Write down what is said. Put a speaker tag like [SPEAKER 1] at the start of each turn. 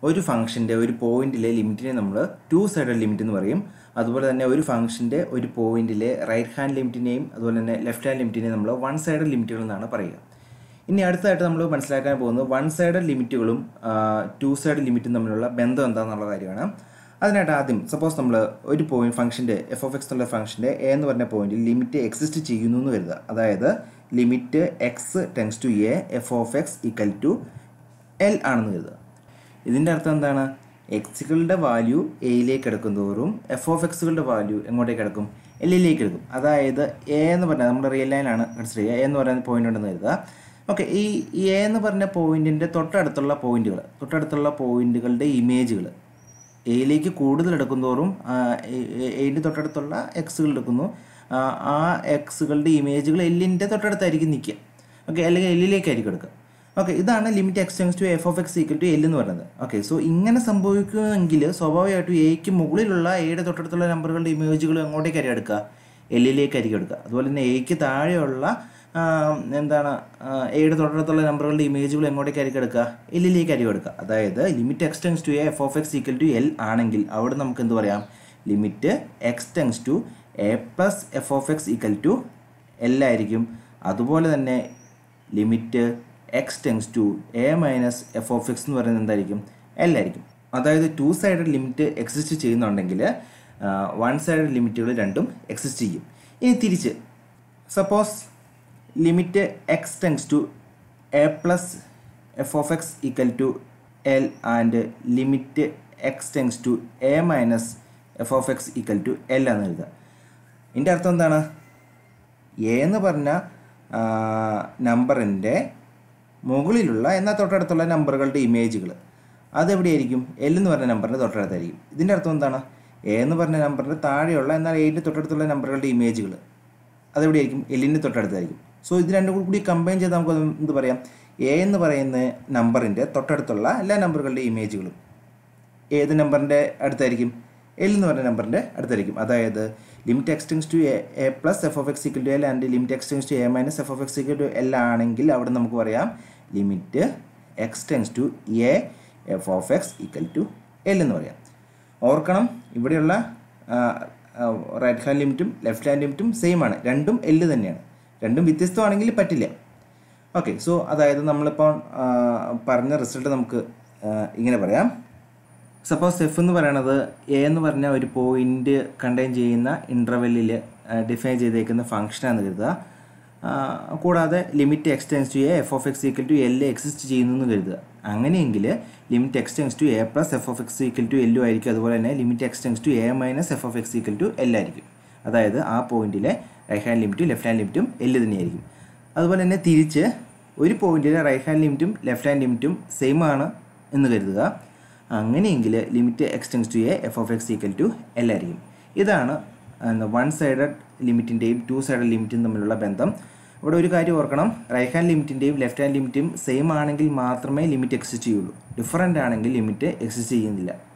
[SPEAKER 1] ഒരു ഫംഗ്ഷൻ്റെ ഒരു പോയിന്റിലെ ലിമിറ്റിനെ നമ്മൾ ടു സൈഡഡ് ലിമിറ്റ് എന്ന് പറയും അതുപോലെ തന്നെ ഒരു ഫംഗ്ഷൻ്റെ ഒരു പോയിന്റിലെ റൈറ്റ് ഹാൻഡ് ലിമിറ്റിനെയും അതുപോലെ തന്നെ ലെഫ്റ്റ് ഹാൻഡ് ലിമിറ്റിനെയും നമ്മൾ വൺ സൈഡഡ് ലിമിറ്റുകൾ എന്നാണ് പറയുക ഇനി അടുത്തതായിട്ട് നമ്മൾ മനസ്സിലാക്കാൻ പോകുന്നത് വൺ സൈഡഡ് ലിമിറ്റുകളും ടു സൈഡ് ലിമിറ്റും തമ്മിലുള്ള ബന്ധം എന്താണെന്നുള്ള കാര്യമാണ് അതിനായിട്ട് ആദ്യം സപ്പോസ് നമ്മൾ ഒരു പോയിന്റ് ഫംഗ്ഷൻ്റെ എഫ് ഓഫ് എക്സ് എന്നുള്ള ഫംഗ്ഷൻ്റെ എ എന്ന് പറഞ്ഞ പോയിന്റിൽ ലിമിറ്റ് എക്സിസ്റ്റ് ചെയ്യുന്നു എന്ന് കരുതുക അതായത് limit X tends to A F of X equal to L ആണെന്ന് കരുതുക ഇതിൻ്റെ അർത്ഥം എന്താണ് എക്സുകളുടെ വാല്യൂ എയിലേക്ക് എടുക്കും തോറും എഫ് ഓഫ് എക്സുകളുടെ വാല്യൂ എങ്ങോട്ടേക്ക് കിടക്കും എല്ലിലേക്ക് എടുക്കും അതായത് എ എന്ന് പറഞ്ഞാൽ നമ്മുടെ റിയൽ ലൈനാണ് കൺസിഡർ ചെയ്യുക എ എന്ന് പറയുന്ന പോയിന്റ് ഉണ്ടെന്ന് കരുതുക ഓക്കെ ഈ എ എന്ന് പറഞ്ഞ പോയിന്റിൻ്റെ തൊട്ടടുത്തുള്ള പോയിന്റുകൾ തൊട്ടടുത്തുള്ള പോയിന്റുകളുടെ ഇമേജുകൾ എയിലേക്ക് കൂടുതൽ എടുക്കുന്തോറും എയിൻ്റെ തൊട്ടടുത്തുള്ള എക്സുകൾ എടുക്കുന്നു ആ, ആ എക്സുകളുടെ ഇമേജുകൾ എല്ലിൻ്റെ തൊട്ടടുത്തായിരിക്കും നിൽക്കുക ഓക്കെ അല്ലെങ്കിൽ എല്ലിലേക്കായിരിക്കും എടുക്കുക ഓക്കെ ഇതാണ് limit X tends to F of X equal to L എന്ന് പറയുന്നത് ഓക്കെ സോ ഇങ്ങനെ സംഭവിക്കുമെങ്കിൽ സ്വാഭാവികമായിട്ടും എയ്ക്ക് മുകളിലുള്ള എയുടെ തൊട്ടടുത്തുള്ള നമ്പറുകളുടെ ഇമേജുകൾ എങ്ങോട്ടേക്കായിരിക്കും എടുക്കുക എല്ലിലേക്കായിരിക്കും എടുക്കുക അതുപോലെ തന്നെ എയ്ക്ക് താഴെയുള്ള ആ, എന്താണ് ആ, എയുടെ തൊട്ടടുത്തുള്ള നമ്പറുകളുടെ ഇമേജുകൾ എങ്ങോട്ടേക്കായിരിക്കും എടുക്കുക എല്ലിലേക്കായിരിക്കും എടുക്കുക അതായത് limit X tends to A F of X equal to L ആണെങ്കിൽ അവിടെ നമുക്ക് എന്ത് പറയാം limit X tends to A plus F of X equal to L ആയിരിക്കും അതുപോലെ തന്നെ limit X tends to A minus F of X എന്ന് പറയുന്നത് എന്തായിരിക്കും എൽ ആയിരിക്കും അതായത് ടു സൈഡഡ് ലിമിറ്റ് എക്സിസ്റ്റ് ചെയ്യുന്നുണ്ടെങ്കിൽ വൺ സൈഡഡ് ലിമിറ്റുകൾ രണ്ടും എക്സിസ്റ്റ് ചെയ്യും ഇനി തിരിച്ച് suppose limit X tends to A plus F of X equal to L and limit X tends to A minus F of X equal to L എന്ന് എഴുതുക ഇതിൻ്റെ അർത്ഥം എന്താണ് എ എന്ന് പറഞ്ഞ നമ്പറിൻ്റെ മുകളിലുള്ള എന്നാൽ തൊട്ടടുത്തുള്ള നമ്പറുകളുടെ ഇമേജുകൾ അതെവിടെയായിരിക്കും എൽ എന്ന് പറഞ്ഞ നമ്പറിൻ്റെ തൊട്ടടുത്തായിരിക്കും ഇതിൻ്റെ അർത്ഥം എന്താണ് എ എന്ന് പറഞ്ഞ നമ്പറിൻ്റെ താഴെയുള്ള എന്നാൽ എയിൻ്റെ തൊട്ടടുത്തുള്ള നമ്പറുകളുടെ ഇമേജുകൾ അതെവിടെയായിരിക്കും എല്ലിൻ്റെ തൊട്ടടുത്തായിരിക്കും സോ ഇത് രണ്ടും കൂടി കമ്പൈൻ ചെയ്ത് നമുക്ക് എന്ത് പറയാം എ എന്ന് പറയുന്ന നമ്പറിൻ്റെ തൊട്ടടുത്തുള്ള എല്ലാ നമ്പറുകളുടെ ഇമേജുകളും ഏത് നമ്പറിൻ്റെ അടുത്തായിരിക്കും എൽ എന്ന് പറഞ്ഞ നമ്പറിൻ്റെ അടുത്തായിരിക്കും അതായത് limit X tends to A A plus F of X equal to L and limit X tends to A minus F of X equal to L ആണെങ്കിൽ അവിടെ നമുക്ക് പറയാം limit X tends to A F of X equal to L എന്ന് പറയാം ഓർക്കണം ഇവിടെയുള്ള right hand ലിമിറ്റും left hand ലിമിറ്റും സെയിം ആണ് രണ്ടും എല്ല് തന്നെയാണ് രണ്ടും വ്യത്യസ്തമാണെങ്കിൽ പറ്റില്ല ഓക്കെ സോ അതായത് നമ്മളിപ്പോൾ ആ, പറഞ്ഞ റിസൾട്ട് നമുക്ക് ആ, ഇങ്ങനെ പറയാം സപ്പോസ് എഫ് എന്ന് പറയണത് എ എന്ന് പറഞ്ഞ ഒരു പോയിന്റ് കണ്ടെയ്ൻ ചെയ്യുന്ന ഇൻ്റർവെല്ലിൽ ഡിഫൈൻ ചെയ്തേക്കുന്ന ഫംഗ്ഷനാണെന്ന് കരുതുക ആ, കൂടാതെ limit X tends to A F of X equal to L exist ചെയ്യുന്നു എന്ന് കരുതുക അങ്ങനെയെങ്കിൽ limit X tends to A plus F of X equal to എല്ലും ആയിരിക്കും അതുപോലെ തന്നെ limit X tends to A minus F of X equal to L ആയിരിക്കും അതായത് ആ പോയിന്റിലെ റൈറ്റ് ഹാൻഡ് ലിമിറ്റും ലെഫ്റ്റ് ഹാൻഡ് ലിമിറ്റും എല്ല് തന്നെയായിരിക്കും അതുപോലെ തന്നെ തിരിച്ച് ഒരു പോയിന്റിലെ റൈറ്റ് ഹാൻഡ് ലിമിറ്റും ലെഫ്റ്റ് ഹാൻഡ് ലിമിറ്റും സെയിം ആണ് എന്ന് കരുതുക അങ്ങനെയെങ്കിൽ limit X tends to A F of X equal to L ആയിരിക്കും ഇതാണ് വൺ സൈഡഡ് ലിമിറ്റിൻ്റെയും ടു സൈഡഡ് ലിമിറ്റും തമ്മിലുള്ള ബന്ധം ഇവിടെ ഒരു കാര്യം ഓർക്കണം റൈറ്റ് ഹാൻഡ് ലിമിറ്റിൻ്റെയും ലെഫ്റ്റ് ഹാൻഡ് ലിമിറ്റും സെയിം ആണെങ്കിൽ മാത്രമേ ലിമിറ്റ് എക്സിസ്റ്റ് ചെയ്യുള്ളൂ ഡിഫറൻ്റ് ആണെങ്കിൽ ലിമിറ്റ് എക്സിസ്റ്റ് ചെയ്യുന്നില്ല